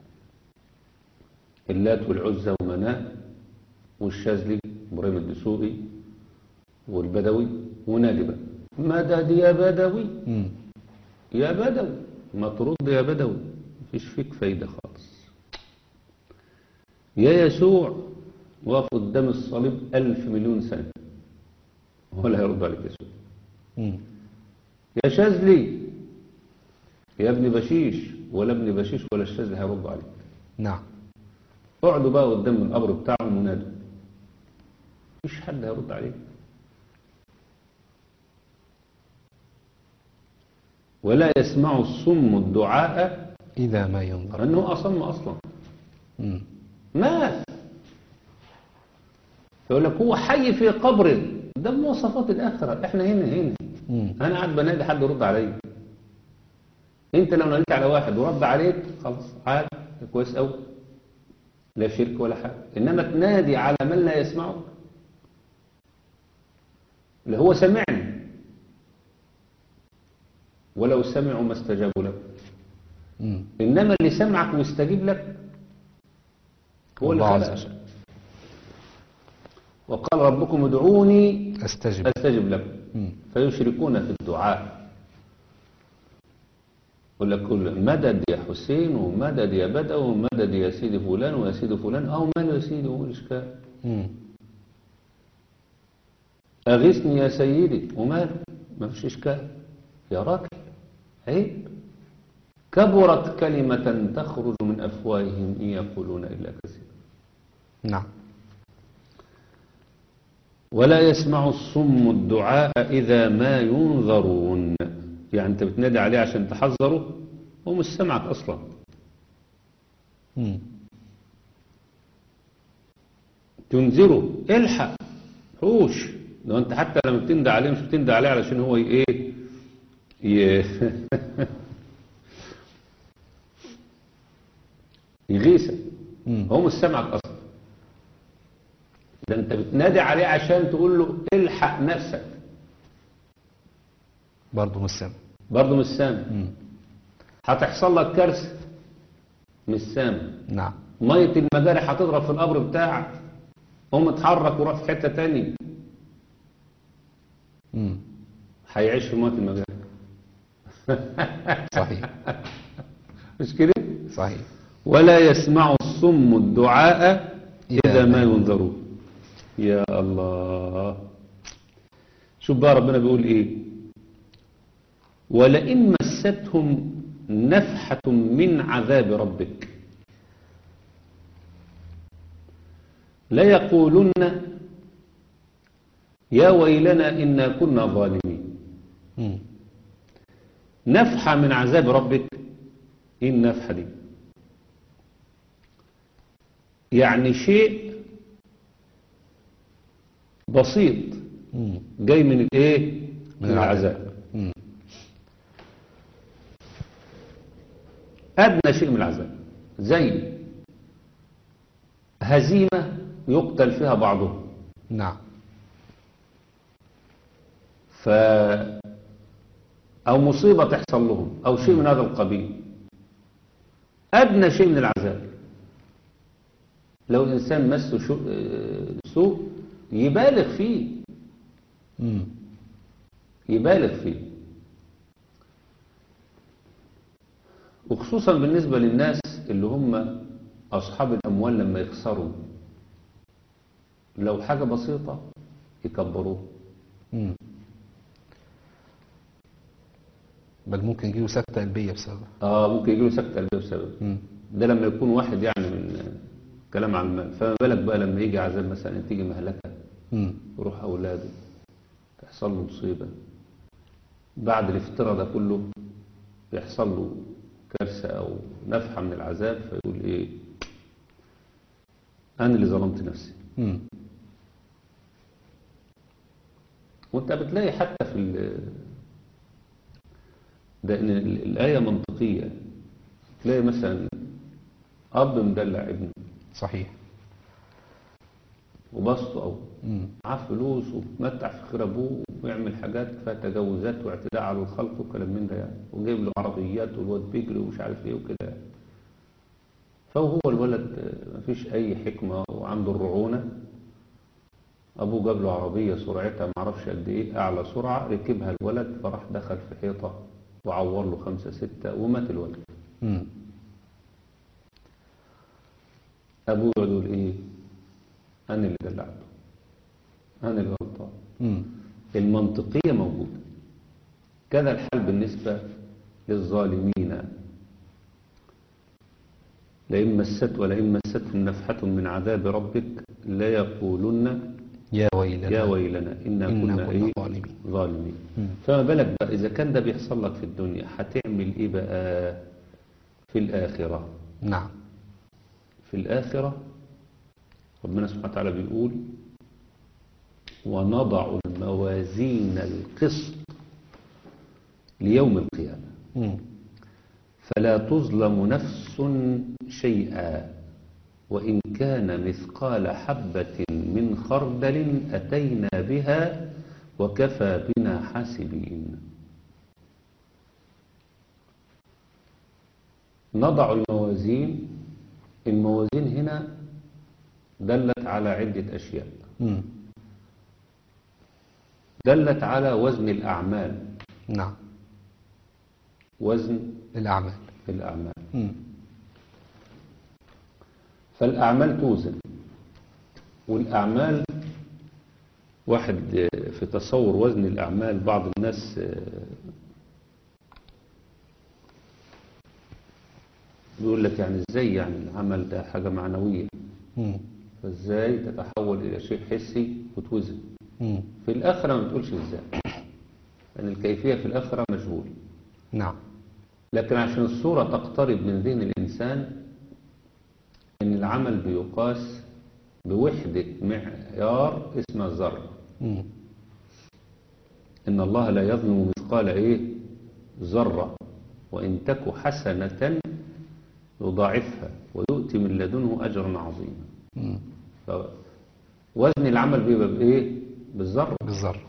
اللات والعزى ومناة والشاذلي ابراهيم الدسوقي والبدوي ونادي بقى مدد يا بدوي مم. يا بدوي ما ترد يا بدوي مفيش فيك فايدة خالص يا يسوع واقف قدام الصليب ألف مليون سنة ولا هيرد عليك يسوع مم. يا شاذلي يا ابن بشيش ولا ابن بشيش ولا الشاذلي هيرد عليك نعم اقعدوا بقى قدام القبر بتاعهم ونادوا مفيش حد هيرد عليك ولا يسمع الصم الدعاء إذا ما ينظر لأنه أصم أصلا مم. مات فيقول لك هو حي في قبر ده مواصفات الآخرة احنا هنا هنا مم. أنا قاعد بنادي حد يرد عليا أنت لو ناديت على واحد ورد عليك خلاص عاد كويس أوي لا شرك ولا حاجة إنما تنادي على من لا يسمعك اللي هو سمعني ولو سمعوا ما استجابوا لك مم. إنما اللي سمعك ويستجيب لك هو اللي الله عز خلقك وجل وقال ربكم ادعوني أستجب أستجب لكم مم. فيشركون في الدعاء يقول لك كل مدد يا حسين ومدد يا بدو ومدد يا سيدي فلان ويا سيدي فلان أو ماله يا سيدي هو الإشكال مم. أغثني يا سيدي وماله ما فيش إشكال يا راجل عيب كبرت كلمة تخرج من أفواههم إن يقولون إلا كذبا نعم ولا يسمع الصم الدعاء إذا ما ينذرون يعني أنت بتنادي عليه عشان تحذره هو مش سمعك أصلا مم. تنذره الحق حوش لو أنت حتى لما بتندى عليه مش بتندى عليه علشان هو ي- إيه ي... يغيثك مم. هو مش سامعك اصلا ده انت بتنادي عليه عشان تقول له الحق نفسك برضه مش سامع برضه مش سامع مم. هتحصل لك كارثه مش سامع نعم ميه المجاري هتضرب في القبر بتاعك قوم اتحرك وروح في حته تاني مم. هيعيش في ميه المجاري صحيح مش كده صحيح ولا يسمع الصم الدعاء إذا إذا ما ما ينذرون يا الله شوف بقى ربنا بيقول إيه ولئن مستهم نفحة من عذاب ربك ليقولن يا ويلنا إنا كنا ظالمين مم. نفحة من عذاب ربك ايه النفحة دي يعني شيء بسيط مم. جاي من الايه من من العذاب. العذاب مم. ادنى شيء من العذاب زي هزيمة يقتل فيها بعضهم نعم ف أو مصيبة تحصل لهم أو شيء من هذا القبيل أدنى شيء من العذاب لو الإنسان مسه شو- آه، سوء يبالغ فيه مم. يبالغ فيه وخصوصا بالنسبة للناس اللي هم أصحاب الأموال لما يخسروا لو حاجة بسيطة يكبروه مم. بل ممكن يجيله سكتة قلبية بسببها اه ممكن يجيله سكتة قلبية بسبب مم. ده لما يكون واحد يعني من كلام عن المال فما بالك بقى لما يجي عذاب مثلا تيجي مهلكة مم. يروح أولاده تحصل له مصيبة بعد الافتراء ده كله يحصل له كارثة أو نفحة من العذاب فيقول إيه أنا اللي ظلمت نفسي مم. وانت بتلاقي حتى في ال- ده إن ال- الآية منطقية تلاقي مثلا أب مدلع ابنه صحيح وبسطه أو مم. معاه فلوس ومتع في خير ابوه ويعمل حاجات فيها تجاوزات واعتداء على الخلق وكلام من ده يعني وجايب له عربيات والواد بيجري ومش عارف ايه وكده يعني. فهو الولد آه، مفيش اي حكمه وعنده الرعونه ابوه جاب له عربيه سرعتها معرفش قد ايه اعلى سرعه ركبها الولد فراح دخل في حيطه وعور له خمسه سته ومات الولد مم. ابوه يقعد يقول ايه انا اللي دلعته انا اللي غلطان مم. المنطقية موجودة كذا الحال بالنسبة للظالمين لئن مست ولئن مستهم نفحة من عذاب ربك لا يقولن يا ويلنا يا ويلنا إنا إنا كنا كنا إيه ظالمين. ظالمين مم. فما بالك بقى إذا كان ده بيحصل لك في الدنيا هتعمل إيه بقى في الآخرة نعم في الآخرة ربنا سبحانه وتعالى بيقول ونضع الموازين القسط ليوم القيامة مم. فلا تظلم نفس شيئا وإن كان مثقال حبة من خردل أتينا بها وكفى بنا حاسبين نضع الموازين الموازين هنا دلت على عدة أشياء مم. دلت على وزن الأعمال نعم وزن الأعمال الأعمال مم. فالأعمال توزن والأعمال واحد آه، في تصور وزن الأعمال بعض الناس آه، بيقول لك يعني ازاي يعني العمل ده حاجة معنوية مم. فازاي تتحول إلى شيء حسي وتوزن مم. في الآخرة ما بتقولش ازاي لأن الكيفية في الآخرة مجهول نعم لكن عشان الصورة تقترب من ذهن الإنسان إن العمل بيقاس بوحدة معيار اسمها الذرة مم. إن الله لا يظلم مثقال إيه ذرة وإن تك حسنة يضاعفها ويؤتي من لدنه أجرا عظيما مم. فوزن العمل بيبقى بإيه بالذرة بالذرة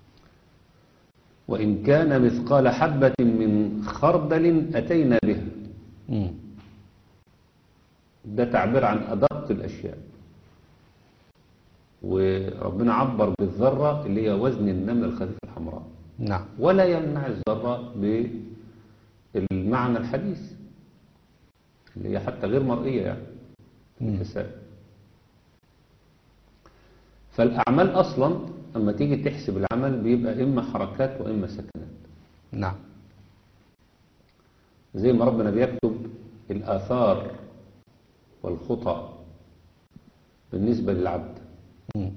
وإن كان مثقال حبة من خردل أتينا بها مم. ده تعبير عن أدق الأشياء وربنا عبر بالذرة اللي هي وزن النملة الخفيفة الحمراء نعم ولا يمنع الذرة بالمعنى الحديث اللي هي حتى غير مرئية يعني مم. الحساب فالأعمال أصلا لما تيجي تحسب العمل بيبقى إما حركات وإما سكنات نعم زي ما ربنا بيكتب الآثار والخطأ بالنسبة للعبد مم.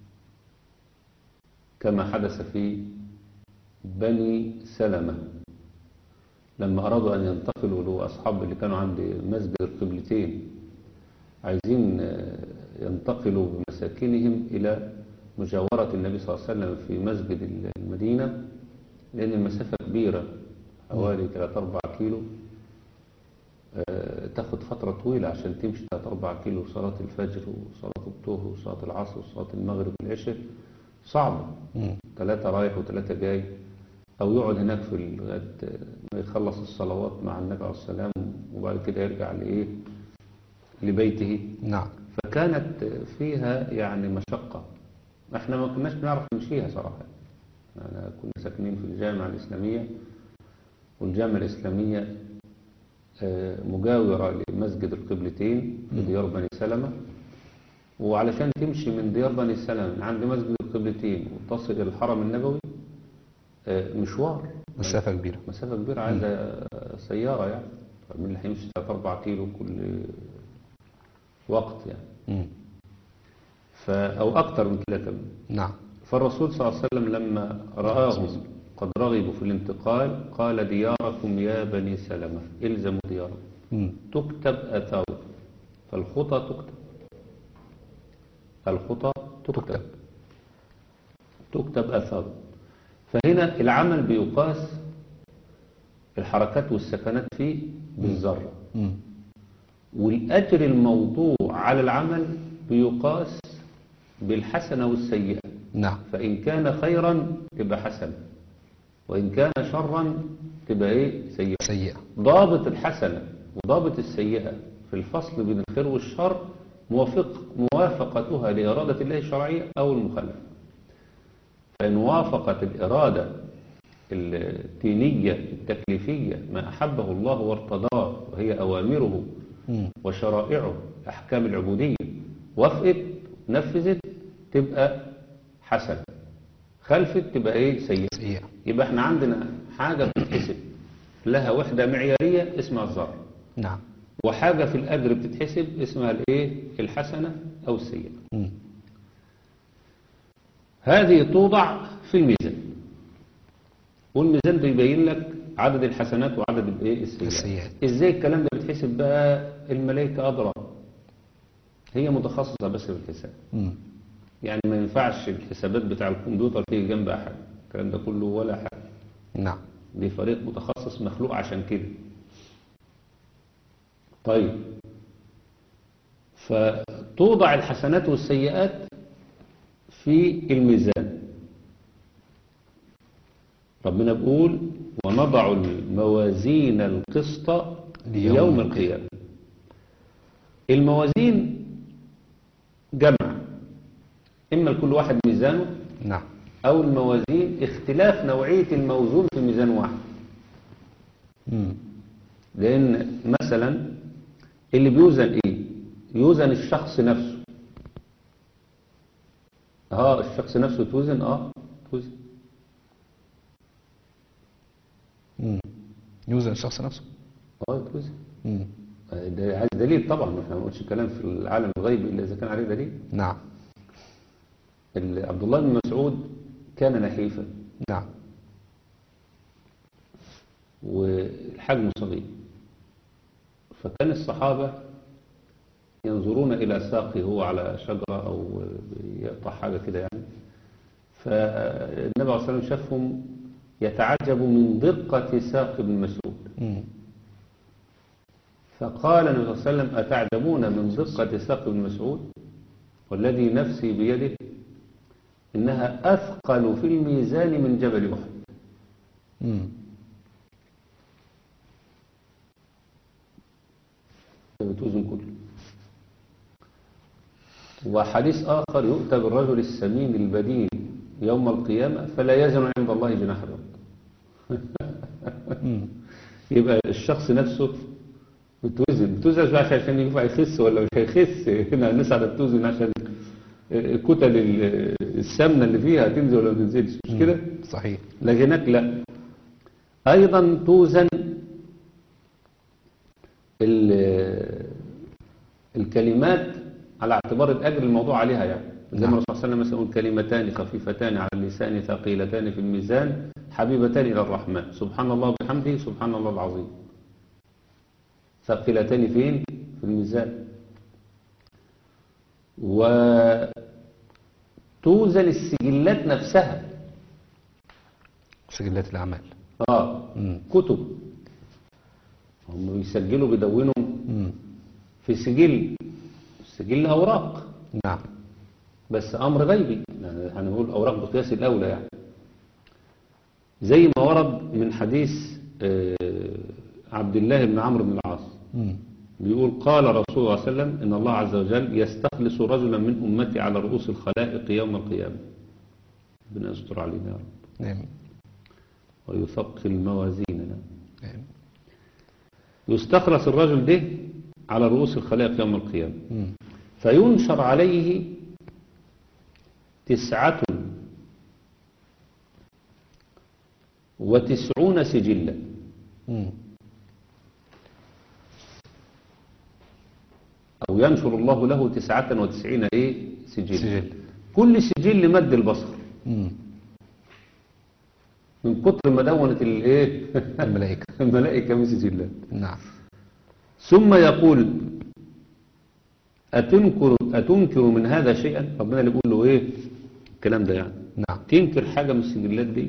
كما حدث في بني سلمة لما أرادوا أن ينتقلوا له أصحاب اللي كانوا عند مسجد القبلتين عايزين آه، ينتقلوا بمساكنهم إلى مجاورة النبي صلى الله عليه وسلم في مسجد المدينة لأن المسافة كبيرة حوالي 3-4 كيلو آه، تاخد فترة طويلة عشان تمشي 3-4 كيلو صلاة الفجر وصلاة الظهر وصلاة العصر وصلاة المغرب والعشاء صعبة مم. ثلاثة رايح وثلاثة جاي أو يقعد هناك في لغاية ما يخلص الصلوات مع النبي عليه السلام وبعد كده يرجع لإيه لبيته نعم فكانت فيها يعني مشقة احنا ما كناش بنعرف نمشيها صراحة أنا كنا ساكنين في الجامعة الإسلامية والجامعة الإسلامية آه، مجاورة لمسجد القبلتين في ديار بني سلمة وعلشان تمشي من ديار بني سلمة من عند مسجد القبلتين وتصل إلى الحرم النبوي آه، مشوار مسافة كبيرة مسافة كبيرة عايزة آه، سيارة يعني من اللي هيمشي 3 4 كيلو كل وقت يعني مم. ف أو أكتر من كده كمان نعم فالرسول صلى الله عليه وسلم لما رآهم قد رغبوا في الانتقال قال دياركم يا بني سلمة الزموا دياركم مم. تكتب أثار فالخطى تكتب الخطى تكتب تكتب أثار فهنا العمل بيقاس الحركات والسكنات فيه بالذرة مم. والأجر الموضوع على العمل بيقاس بالحسنة والسيئة نعم فإن كان خيرا تبقى حسنة وإن كان شرا تبقى إيه سيئة سيئة ضابط الحسنة وضابط السيئة في الفصل بين الخير والشر موافق موافقتها لإرادة الله الشرعية أو المخالفة فإن وافقت الإرادة الدينية التكليفية ما أحبه الله وارتضاه وهي أوامره مم. وشرائعه أحكام العبودية وافقت نفذت تبقى حسنة خلفت تبقى إيه سيئة سيئة يبقى احنا عندنا حاجة بتتحسب لها وحدة معيارية اسمها الذر نعم وحاجة في الأجر بتتحسب اسمها الايه الحسنة أو السيئة مم. هذه توضع في الميزان والميزان بيبين لك عدد الحسنات وعدد الايه السيئات السيئات. ازاي الكلام ده بيتحسب بقى الملائكة أدرى هي متخصصة بس في الحساب مم. يعني ما ينفعش الحسابات بتاع الكمبيوتر تيجي جنب أحد الكلام ده كله ولا حاجة نعم دي فريق متخصص مخلوق عشان كده طيب فتوضع الحسنات والسيئات في الميزان ربنا بيقول ونضع الموازين القسط ليوم ليوم القيامة الموازين جمع إما لكل واحد ميزانه نعم أو الموازين اختلاف نوعية الموزون في ميزان واحد مم. لأن مثلا اللي بيوزن إيه يوزن الشخص نفسه اه الشخص نفسه توزن اه توزن مم. يوزن الشخص نفسه اه توزن مم. آه، ده عايز دليل طبعا احنا ما نقولش كلام في العالم الغيبي الا اذا كان عليه دليل نعم ال- عبد الله بن مسعود كان نحيفا نعم والحجم صغير فكان الصحابة ينظرون إلى ساقه هو على شجرة أو يقطع حاجة كده يعني فالنبي عليه الصلاة والسلام شافهم يتعجب من دقة ساق ابن مسعود مم. فقال النبي صلى الله عليه وسلم أتعجبون من دقة ساق ابن مسعود والذي نفسي بيده إنها أثقل في الميزان من جبل أحد مم. بتوزن كله وحديث آخر يؤتى بالرجل السمين البدين يوم القيامة فلا يزن عند الله جناح بعوض مم. يبقى الشخص نفسه بتوزن بتوزن مش عشان ينفع يخس ولا مش هيخس هنا الناس على بتوزن عشان كتل ال- السمنة اللي فيها تنزل ولا ما تنزلش مش كده صحيح لكن هناك لا أيضا توزن ال- الكلمات على اعتبار الأجر الموضوع عليها يعني زي ما نعم. الرسول صلى الله عليه وسلم مثلا يقول كلمتان خفيفتان على اللسان ثقيلتان في الميزان حبيبتان إلى الرحمن سبحان الله وبحمده سبحان الله العظيم ثقيلتان فين في الميزان وتوزن السجلات نفسها سجلات الأعمال اه مم. كتب هم بيسجلوا بيدونوا مم. في سجل سجل أوراق نعم بس أمر غيبي يعني هنقول أوراق بقياس الأولى يعني زي ما ورد من حديث آه، عبد الله بن عمرو بن العاص مم. بيقول قال رسول الله صلى الله عليه وسلم إن الله عز وجل يستخلص رجلا من أمتي على رؤوس الخلائق يوم القيامة ربنا يستر علينا يا رب آمين ويثقل موازيننا آمين يستخلص الرجل ده على رؤوس الخلائق يوم القيامة مم. فينشر عليه تسعة وتسعون سجلا مم. أو ينشر الله له تسعة وتسعين إيه سجل. سجل. كل سجل مد البصر مم. من كتر ما دونت الإيه الملائكة الملائكة من سجلات نعم ثم يقول أتنكر, أتنكر من هذا شيئا ربنا اللي بيقول له إيه الكلام ده يعني نعم تنكر حاجة من السجلات دي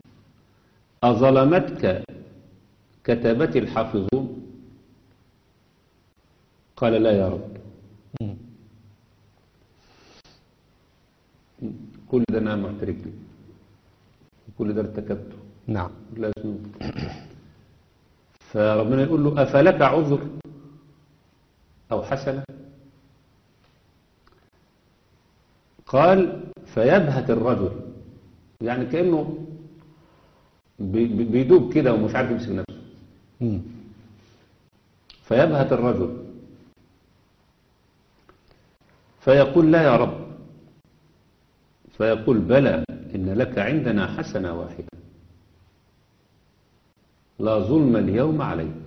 أظلمتك كتابتي الحافظون قال لا يا رب مم. كل ده أنا معترف به كل ده ارتكبته نعم لا ذنوب فربنا يقول له أفلك عذر أو حسنة قال فيبهت الرجل يعني كأنه بي- بي- بيدوب كده ومش عارف يمسك نفسه مم. فيبهت الرجل فيقول لا يا رب فيقول بلى إن لك عندنا حسنة واحدة لا ظلم اليوم عليك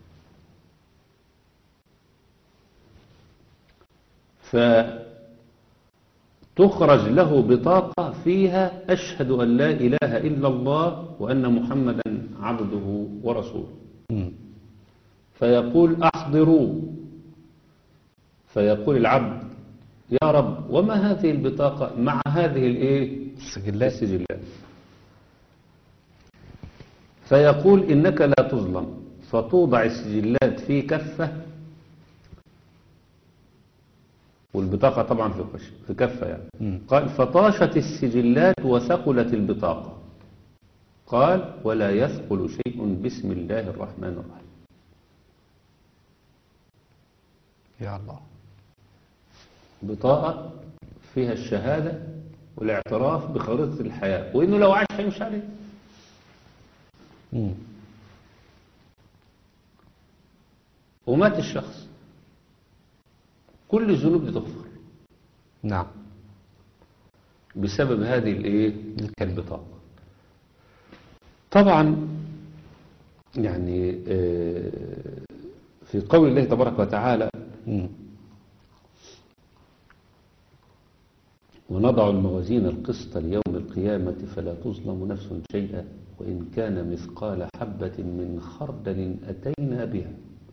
فتخرج له بطاقة فيها أشهد أن لا إله إلا الله وأن محمدا عبده ورسوله مم. فيقول أحضروا فيقول العبد يا رب وما هذه البطاقة مع هذه الايه السجلات السجلات فيقول إنك لا تظلم فتوضع السجلات في كفة والبطاقة طبعا في قش في كفة يعني مم. قال فطاشت السجلات وثقلت البطاقة قال ولا يثقل شيء بسم الله الرحمن الرحيم يا الله بطاقة فيها الشهادة والاعتراف بخريطة الحياة وإنه لو عاش هيمشي عليه مم. ومات الشخص كل الذنوب دي تغفر نعم بسبب هذه الايه الكلمة. البطاقة طبعا يعني آه، في قول الله تبارك وتعالى مم. ونضع الموازين القسط ليوم القيامة فلا تظلم نفس شيئا وإن كان مثقال حبة من خردل أتينا بها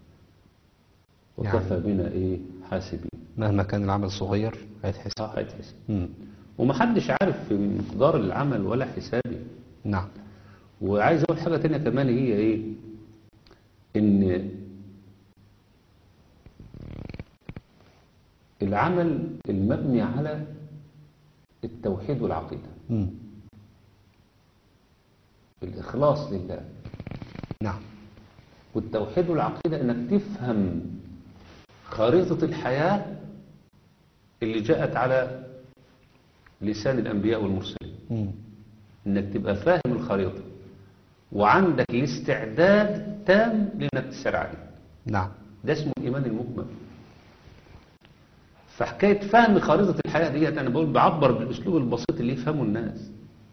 وكفى بنا إيه حاسبين مهما كان العمل صغير هيتحسب صح هيتحسب مم. ومحدش عارف في مقدار العمل ولا حسابه نعم وعايز اقول حاجة تانية كمان هي ايه ان العمل المبني على التوحيد والعقيدة مم. الإخلاص لله نعم والتوحيد والعقيدة انك تفهم خريطة الحياة اللي جاءت على لسان الأنبياء والمرسلين مم. انك تبقى فاهم الخريطة وعندك الاستعداد تام لانك تسير عليه نعم ده اسمه الايمان المجمل فحكاية فهم خريطة الحياة ديت انا بقول بعبر بالاسلوب البسيط اللي يفهمه الناس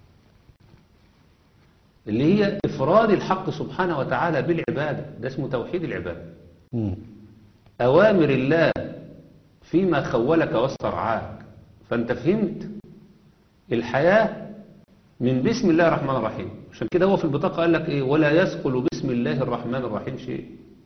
اللي هي افراد الحق سبحانه وتعالى بالعبادة ده اسمه توحيد العبادة مم. أوامر الله فيما خولك واسترعاك فأنت فهمت الحياة من بسم الله الرحمن الرحيم عشان كده هو في البطاقة قال لك إيه ولا يثقل بسم الله الرحمن الرحيم شيء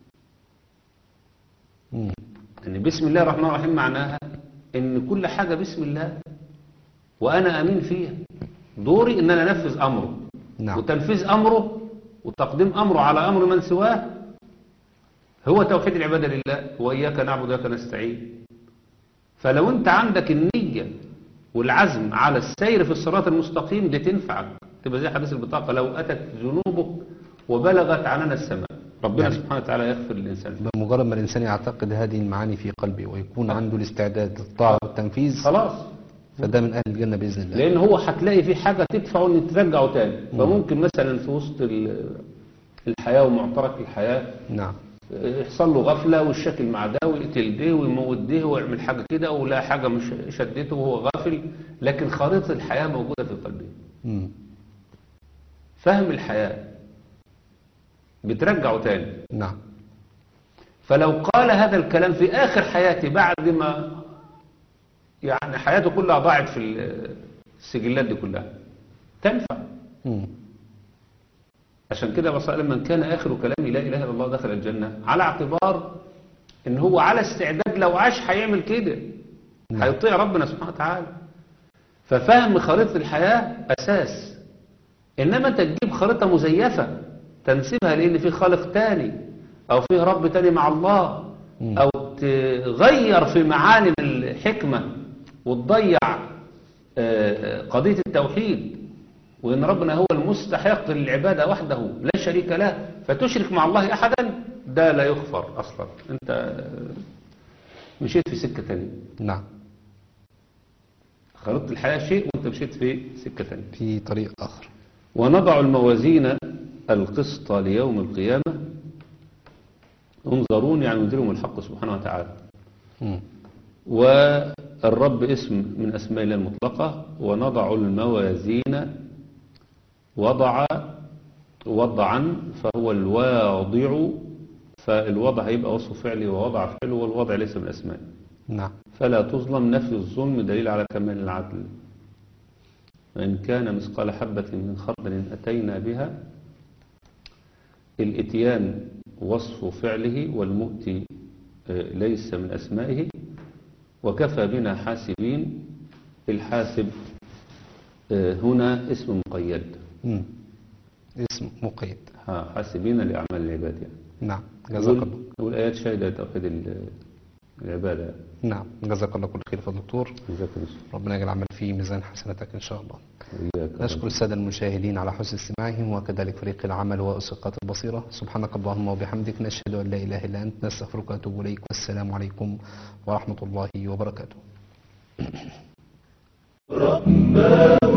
مم. أن بسم الله الرحمن الرحيم معناها إن كل حاجة بسم الله وأنا أمين فيها دوري إن أنا أنفذ أمره نعم وتنفيذ أمره وتقديم أمره على أمر من سواه هو توحيد العبادة لله وإياك نعبد وإياك نستعين فلو أنت عندك النية والعزم على السير في الصراط المستقيم دي تنفعك تبقى زي حديث البطاقة لو أتت ذنوبك وبلغت عنان السماء ربنا نعم. سبحانه وتعالى يغفر للإنسان بمجرد ما الإنسان يعتقد هذه المعاني في قلبه ويكون عنده الاستعداد للطاعة والتنفيذ خلاص فده من أهل الجنة بإذن الله لأن هو هتلاقي في حاجة تدفعه إن ترجعه تاني فممكن مثلا في وسط ال- الحياة ومعترك الحياة نعم يحصل له غفلة ويشكل مع ده ويقتل ده ويموت ده ويعمل حاجة كده ولا حاجة مش شدته وهو غافل لكن خريطة الحياة موجودة في قلبه مم. فهم الحياة بترجعه تاني نعم فلو قال هذا الكلام في آخر حياته بعد ما يعني حياته كلها ضاعت في السجلات دي كلها تنفع مم. عشان كده الرسول قال من كان آخر كلامي لا إله إلا الله دخل الجنة على اعتبار إن هو على استعداد لو عاش هيعمل كده نعم. هيطيع ربنا سبحانه وتعالى ففهم خريطة الحياة أساس إنما أنت تجيب خريطة مزيفة تنسبها لأن في خالق تاني أو في رب تاني مع الله مم. أو تغير في معالم الحكمة وتضيع آه، قضية التوحيد وإن ربنا هو المستحق للعبادة وحده لا شريك له فتشرك مع الله أحدا ده لا يغفر أصلا أنت آه، مشيت في سكة تانية نعم خريطة الحياة شيء وأنت مشيت في سكة تانية في طريق آخر ونضع الموازين القسط ليوم القيامة انظرون يعني ينذرهم الحق سبحانه وتعالى مم. والرب اسم من أسماء الله المطلقة ونضع الموازين وضع وضعا فهو الواضع فالوضع هيبقى وصف فعلي ووضع فعل والوضع ليس من أسماء نعم فلا تظلم نفي الظلم دليل على كمال العدل وإن كان مثقال حبة من خردل أتينا بها الإتيان وصف فعله والمؤتي آه، ليس من أسمائه وكفى بنا حاسبين الحاسب آه، هنا اسم مقيد مم. اسم مقيد ها، حاسبين لأعمال العباد يعني نعم جزاك الله نقول- نقول آيات شاهدة توحيد ال- العبادة نعم جزاك الله كل خير فضل دكتور جزاك الله ربنا يجعل العمل في ميزان حسناتك إن شاء الله وإياك. نشكر السادة المشاهدين على حسن استماعهم وكذلك فريق العمل وأسقاط البصيرة سبحانك اللهم وبحمدك نشهد أن لا إله إلا أنت نستغفرك ونتوب إليك والسلام عليكم ورحمة الله وبركاته